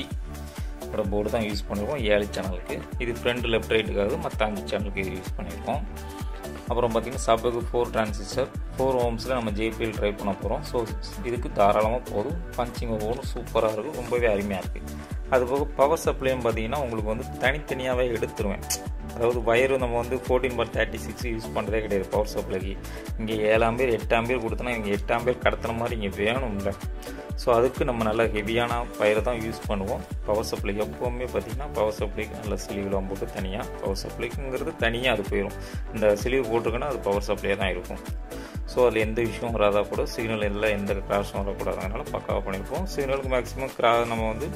போர்டு தான் யூஸ் பண்ணியிருக்கோம் ஏழு சேனலுக்கு இது ஃப்ரண்ட் லெஃப்ட் ரைட்டுக்காக மற்ற அஞ்சு சேனலுக்கு இது யூஸ் பண்ணியிருக்கோம் அப்புறம் பார்த்திங்கன்னா சப்புக்கு ஃபோர் டிரான்சிஸ்டர் ஃபோர் ஓம்ஸில் நம்ம ஜேபிஎல் ட்ரை பண்ண போகிறோம் ஸோ இதுக்கு தாராளமாக போதும் பஞ்சிங் ஒவ்வொன்றும் சூப்பராக இருக்குது ரொம்பவே அருமையாக இருக்குது அது போக பவர் சப்ளையும் பார்த்தீங்கன்னா உங்களுக்கு வந்து தனித்தனியாகவே எடுத்துருவேன் அதாவது வயரு நம்ம வந்து ஃபோர்டீன் பார் தேர்ட்டி சிக்ஸ் யூஸ் பண்ணுறதே கிடையாது பவர் சப்ளைக்கு இங்கே ஏழாம் பேர் எட்டாம் பேர் கொடுத்தோன்னா இங்கே எட்டாம் பேர் கடத்துன மாதிரி இங்கே வேணும்ல ஸோ அதுக்கு நம்ம நல்ல ஹெவியான வயரை தான் யூஸ் பண்ணுவோம் பவர் சப்ளை எப்போவுமே பார்த்திங்கன்னா பவர் சப்ளைக்கு நல்ல சிலிவ்லாம் போட்டு தனியாக பவர் சப்ளைக்குங்கிறது தனியாக அது போயிடும் இந்த சிலிவ் போட்டிருக்கோன்னா அது பவர் சப்ளையாக தான் இருக்கும் ஸோ அதில் எந்த விஷயம் வராதா கூட சிக்னல் எல்லாம் எந்த கிராஷும் வரக்கூடாது அதனால் பக்காவாக பண்ணியிருப்போம் சிக்னலுக்கு மேக்ஸிமம் கிரா நம்ம வந்து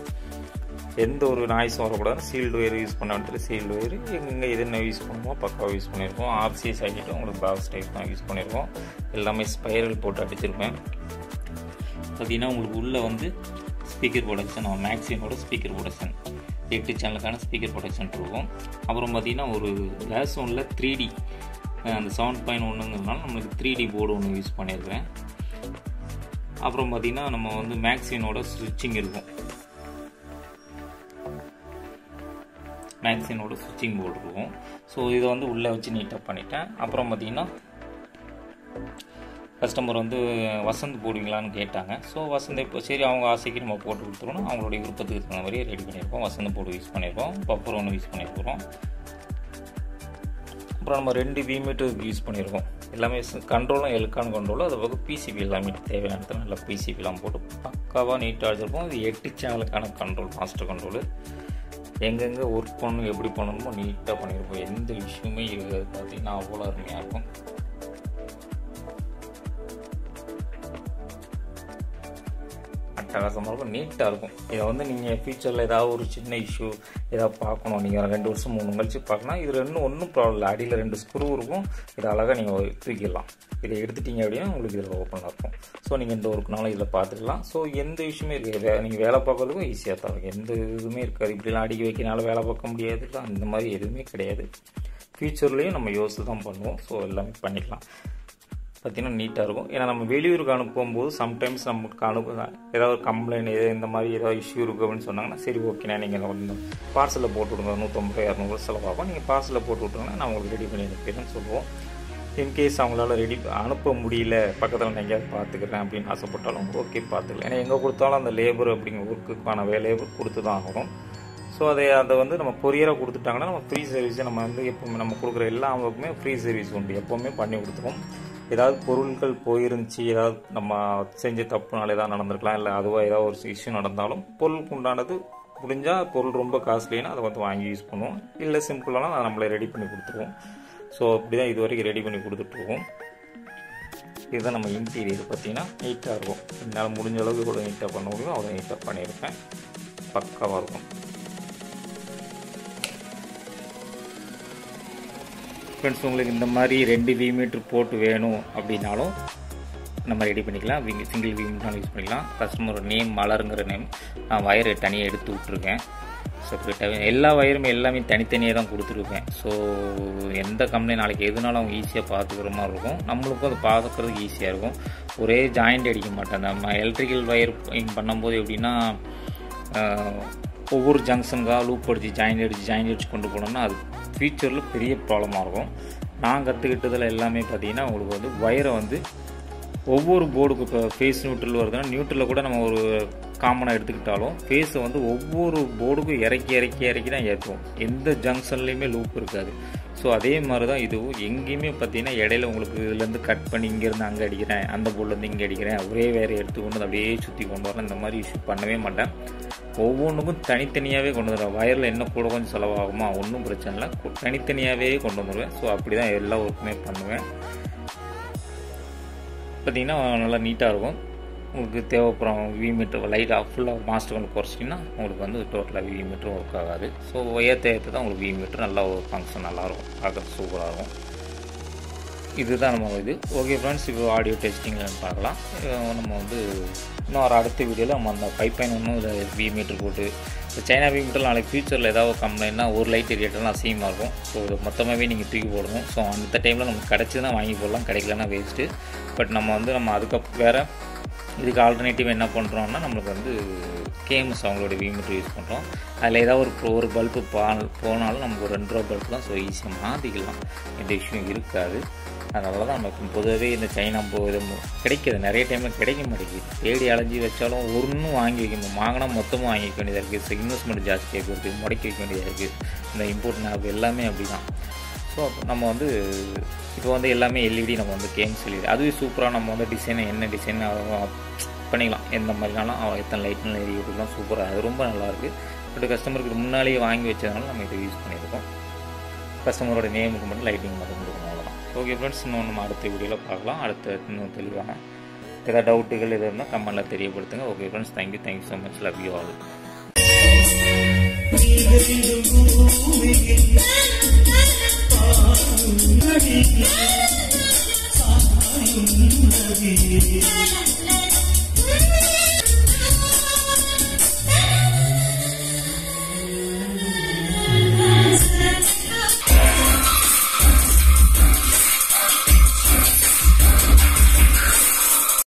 எந்த ஒரு நாய்ஸும் வரக்கூடாது சீல்டு ஒயர் யூஸ் பண்ண இடத்துல சீல்டு ஒயர் எங்கே எதுன்னு யூஸ் பண்ணுமோ பக்காவாக யூஸ் பண்ணியிருக்கோம் ஆர்சிஎஸ் ஆகிட்டு உங்களுக்கு பாக்ஸ் டைப் தான் யூஸ் பண்ணியிருக்கோம் எல்லாமே ஸ்பைரல் போட்டு அடிச்சிருப்பேன் பார்த்தீங்கன்னா உங்களுக்கு உள்ளே வந்து ஸ்பீக்கர் ப்ரொடக்ஷன் நம்ம மேக்ஸிமோட ஸ்பீக்கர் ப்ரொடக்ஷன் எட்டு சேனலுக்கான ஸ்பீக்கர் ப்ரொடக்ஷன் இருக்கும் அப்புறம் பார்த்தீங்கன்னா ஒரு கிளாஸ் ஒன்றில் த்ரீ டி அந்த செவன் பாயிண்ட் ஒன்றுங்கிறதுனால நம்மளுக்கு த்ரீ டி போர்டு ஒன்று யூஸ் பண்ணியிருக்கிறேன் அப்புறம் பார்த்தீங்கன்னா நம்ம வந்து மேக்ஸினோட ஸ்விட்சிங் இருக்கும் மேக்ஸினோட ஸ்விட்சிங் போர்டு இருக்கும் ஸோ இதை வந்து உள்ளே வச்சு நீட்டாக பண்ணிட்டேன் அப்புறம் பார்த்தீங்கன்னா கஸ்டமர் வந்து வசந்த் போடுவீங்களான்னு கேட்டாங்க ஸோ வசந்த் இப்போ சரி அவங்க ஆசைக்கு நம்ம போட்டு கொடுத்துருவோம் அவங்களுடைய விருப்பத்துக்கு தகுந்த மாதிரி ரெடி பண்ணியிருக்கோம் வசந்த் போர்டு யூஸ் பண்ணியிருக்கோம் பப்பர் ஒன்று யூஸ் பண்ணியிருக்கிறோம் அப்புறம் நம்ம ரெண்டு விமீட்டர் யூஸ் பண்ணியிருக்கோம் எல்லாமே கண்ட்ரோலும் எலுக்கான கண்ட்ரோலும் அது போக பிசிபி எல்லாமே தேவையான இடத்துல நல்லா பிசிபிலாம் போட்டு பக்காவாக நீட்டாக வச்சுருப்போம் இது எட்டு சேனலுக்கான கண்ட்ரோல் மாஸ்டர் கண்ட்ரோலு எங்கெங்கே ஒர்க் பண்ணணும் எப்படி பண்ணணுமோ நீட்டாக பண்ணியிருப்போம் எந்த விஷயமே இருக்காது பார்த்தீங்கன்னா அவ்வளோ அருமையாக இருக்கும் அட்டகாசமாக இருக்கும் நீட்டாக இருக்கும் இதை வந்து நீங்கள் ஃபியூச்சரில் ஏதாவது ஒரு சின்ன இஷ்யூ ஏதாவது பார்க்கணும் நீங்கள் ரெண்டு வருஷம் மூணு கழிச்சு பார்க்கணும் இது ரெண்டும் ஒன்றும் ப்ராப்ளம் இல்லை அடியில் ரெண்டு ஸ்க்ரூ இருக்கும் இதை அழகாக நீங்கள் தூக்கிடலாம் இதை எடுத்துட்டீங்க அப்படின்னா உங்களுக்கு இதில் ஓப்பனாக இருக்கும் ஸோ நீங்கள் எந்த ஒர்க்குனாலும் இதில் பார்த்துக்கலாம் ஸோ எந்த விஷயமே இருக்காது நீங்கள் வேலை பார்க்குறதுக்கும் ஈஸியாக தான் இருக்கும் எந்த இதுவுமே இருக்காது இப்படிலாம் அடிக்க வைக்கனால வேலை பார்க்க முடியாது அந்த மாதிரி எதுவுமே கிடையாது ஃப்யூச்சர்லேயும் நம்ம யோசித்து தான் பண்ணுவோம் ஸோ எல்லாமே பண்ணிக்கலாம் பார்த்திங்கன்னா நீட்டாக இருக்கும் ஏன்னா நம்ம வெளியூருக்கு அனுப்பும்போது சம்டைம்ஸ் நமக்கு அனுப்பு ஏதாவது கம்ப்ளைண்ட் எது இந்த மாதிரி ஏதாவது இஷ்யூ இருக்குது அப்படின்னு சொன்னாங்கன்னா சரி ஓகேண்ணா நீங்கள் வந்து பார்சலில் போட்டு விடுங்க நூற்றம்பது இரநூறு செலவாகும் நீங்கள் பார்சலில் போட்டு விட்ருங்கன்னா நான் உங்களுக்கு ரெடி பண்ணி அனுப்பிடுறேன்னு சொல்லுவோம் இன்கேஸ் அவங்களால ரெடி அனுப்ப முடியல பக்கத்தில் நான் எங்கேயாவது பார்த்துக்கிறேன் அப்படின்னு ஆசைப்பட்டாலும் ஓகே பார்த்துக்கலாம் ஏன்னா எங்கே கொடுத்தாலும் அந்த லேபர் அப்படிங்கிற ஒர்க்குக்கான லேபர் கொடுத்து தான் ஆகணும் ஸோ அதை அதை வந்து நம்ம கொரியராக கொடுத்துட்டாங்கன்னா நம்ம ஃப்ரீ சர்வீஸை நம்ம வந்து எப்போவுமே நம்ம கொடுக்குற எல்லா அவங்களுக்குமே ஃப்ரீ சர்வீஸ் உண்டு எப்போவுமே பண்ணி கொடுத்துருவோம் ஏதாவது பொருட்கள் போயிருந்துச்சு ஏதாவது நம்ம செஞ்ச தப்புனால ஏதாவது நடந்திருக்கலாம் இல்லை அதுவாக ஏதாவது ஒரு இஷ்யூ நடந்தாலும் பொருளுக்கு உண்டானது முடிஞ்சால் பொருள் ரொம்ப காஸ்ட்லினா அதை வந்து வாங்கி யூஸ் பண்ணுவோம் இல்லை சிம்பிளானா அதை நம்மளே ரெடி பண்ணி கொடுத்துருவோம் ஸோ அப்படி தான் இது வரைக்கும் ரெடி பண்ணி கொடுத்துட்ருக்கோம் இதுதான் நம்ம இன்டீரியர் பார்த்தீங்கன்னா நீட்டாக இருக்கும் என்னால் முடிஞ்ச அளவுக்கு கூட நீட்டாக பண்ண முடியும் அவ்வளோ நீட்டாக பண்ணியிருப்பேன் பக்காவாக இருக்கும் ஃப்ரெண்ட்ஸ் உங்களுக்கு இந்த மாதிரி ரெண்டு வி மீட்ரு போட்டு வேணும் அப்படின்னாலும் நம்ம ரெடி பண்ணிக்கலாம் விங் சிங்கிள் வி மீட்னாலும் யூஸ் பண்ணிக்கலாம் கஸ்டமரோட நேம் மலருங்கிற நேம் நான் வயரை தனியாக எடுத்து விட்ருக்கேன் செப்பரேட்டாகவே எல்லா வயருமே எல்லாமே தனித்தனியாக தான் கொடுத்துருக்கேன் ஸோ எந்த கம்பெனி நாளைக்கு எதுனாலும் அவங்க ஈஸியாக பார்த்துக்கிற மாதிரி இருக்கும் நம்மளுக்கும் அது பார்க்குறதுக்கு ஈஸியாக இருக்கும் ஒரே ஜாயிண்ட் அடிக்க மாட்டேன் நம்ம எலக்ட்ரிக்கல் வயர் பண்ணும்போது எப்படின்னா ஒவ்வொரு ஜங்ஷனுக்காக லூப் அடித்து ஜாயின் அடித்து ஜாயின் அடித்து கொண்டு போனோம்னா அது ஃபியூச்சரில் பெரிய ப்ராப்ளமாக இருக்கும் நான் கற்றுக்கிட்டதில் எல்லாமே பார்த்தீங்கன்னா உங்களுக்கு வந்து வயரை வந்து ஒவ்வொரு போர்டுக்கு இப்போ ஃபேஸ் நியூட்ரல் வருதுன்னா நியூட்ரலில் கூட நம்ம ஒரு காமனாக எடுத்துக்கிட்டாலும் ஃபேஸை வந்து ஒவ்வொரு போர்டுக்கும் இறக்கி இறக்கி இறக்கி தான் ஏற்றுவோம் எந்த ஜங்ஷன்லேயுமே லூப் இருக்காது ஸோ அதே மாதிரி தான் இதுவும் எங்கேயுமே பார்த்தீங்கன்னா இடையில உங்களுக்கு இதுலேருந்து கட் பண்ணி இங்கேருந்து அங்கே அடிக்கிறேன் அந்த போர்ட்லேருந்து இங்கே அடிக்கிறேன் ஒரே வேறு எடுத்து கொண்டு வந்து அப்படியே சுற்றி கொண்டு வரேன் இந்த மாதிரி இஷ்யூ பண்ணவே மாட்டேன் ஒவ்வொன்றுக்கும் தனித்தனியாகவே கொண்டு வந்துடுவேன் வயரில் என்ன கூட கொஞ்சம் செலவாகுமா ஒன்றும் பிரச்சனை இல்லை தனித்தனியாகவே கொண்டு வந்துடுவேன் ஸோ அப்படி தான் எல்லா ஒர்க்குமே பண்ணுவேன் பார்த்தீங்கன்னா நல்லா நீட்டாக இருக்கும் உங்களுக்கு தேவைப்படுற வி மீட்டர் லைட்டாக ஃபுல்லாக மாஸ்டர் கொஞ்சம் குறைச்சிட்டிங்கன்னா உங்களுக்கு வந்து டோட்டலாக வி மீட்டரும் ஒர்க் ஆகாது ஸோ ஏற்ற ஏற்ற தான் உங்களுக்கு வி மீட்டர் நல்லா ஒரு ஃபங்க்ஷன் நல்லாயிருக்கும் பார்க்குறது சூப்பராக இருக்கும் இதுதான் நம்ம இது ஓகே ஃப்ரெண்ட்ஸ் இப்போ ஆடியோ டெஸ்டிங் பார்க்கலாம் நம்ம வந்து இன்னும் ஒரு அடுத்த வீடியோவில் நம்ம அந்த ஃபைவ் பாயிண்ட் ஒன்றும் இதில் வி மீட்டர் போட்டு இப்போ சைனா வி மீட்டர் நாளைக்கு ஃபியூச்சரில் ஏதாவது கம்ப்ளைண்ட்னா ஒரு லைட் எரியட்டெல்லாம் அசிங்கமாக இருக்கும் ஸோ இது மொத்தமாகவே நீங்கள் தூக்கி போடணும் ஸோ அந்த டைமில் நமக்கு கிடச்சிதான் வாங்கி போடலாம் கிடைக்கலன்னா வேஸ்ட்டு பட் நம்ம வந்து நம்ம அதுக்கு வேறு இதுக்கு ஆல்டர்னேட்டிவ் என்ன பண்ணுறோம்னா நம்மளுக்கு வந்து கேம்ஸ் அவங்களோட விமீட்டர் யூஸ் பண்ணுறோம் அதில் ஏதாவது ஒரு ஒரு பல்பு பா போனாலும் நமக்கு ஒரு ரெண்டு ரூபா பல்பு தான் ஸோ ஈஸியாக மாற்றிக்கலாம் எந்த விஷயம் இருக்காது அதனால தான் நமக்கு பொதுவாகவே இந்த சைனா போ இது கிடைக்கிது நிறைய டைமில் கிடைக்க மாட்டேங்குது தேடி அலைஞ்சி வச்சாலும் ஒன்றும் வாங்கி வைக்கணும் வாங்கினா மொத்தமாக வாங்கிக்க வேண்டியதாக இருக்குது ஸோ இன்வெஸ்ட்மெண்ட் ஜாஸ்தியாக இருக்குது முடக்கி வைக்க வேண்டியதாக இருக்குது இந்த இம்போர்ட் நாப் எல்லாமே அப்படி தான் ஸோ நம்ம வந்து இப்போ வந்து எல்லாமே எல்இடி நம்ம வந்து கேம்ஸ் எல்இடி அதுவே சூப்பராக நம்ம வந்து டிசைனை என்ன டிசைன் பண்ணிக்கலாம் எந்த மாதிரினாலும் எத்தனை லைட்னாலும் எரிய விட்டுக்கலாம் சூப்பராக அது ரொம்ப நல்லாயிருக்கு பட் கஸ்டமருக்கு முன்னாலேயே வாங்கி வச்சதுனால நம்ம இதை யூஸ் பண்ணியிருக்கோம் கஸ்டமரோட நேமுக்கு மட்டும் லைட்டிங் மட்டும் கொடுக்கணும் அவ்வளோதான் ஓகே ஃப்ரெண்ட்ஸ் இன்னும் நம்ம அடுத்த வீடியோவில் பார்க்கலாம் அடுத்த இன்னும் தெளிவாக ஏதாவது டவுட்டுகள் எது இருந்தால் கமெண்டில் தெரியப்படுத்துங்க okay friends thank you thank you so much love you all
Thank you.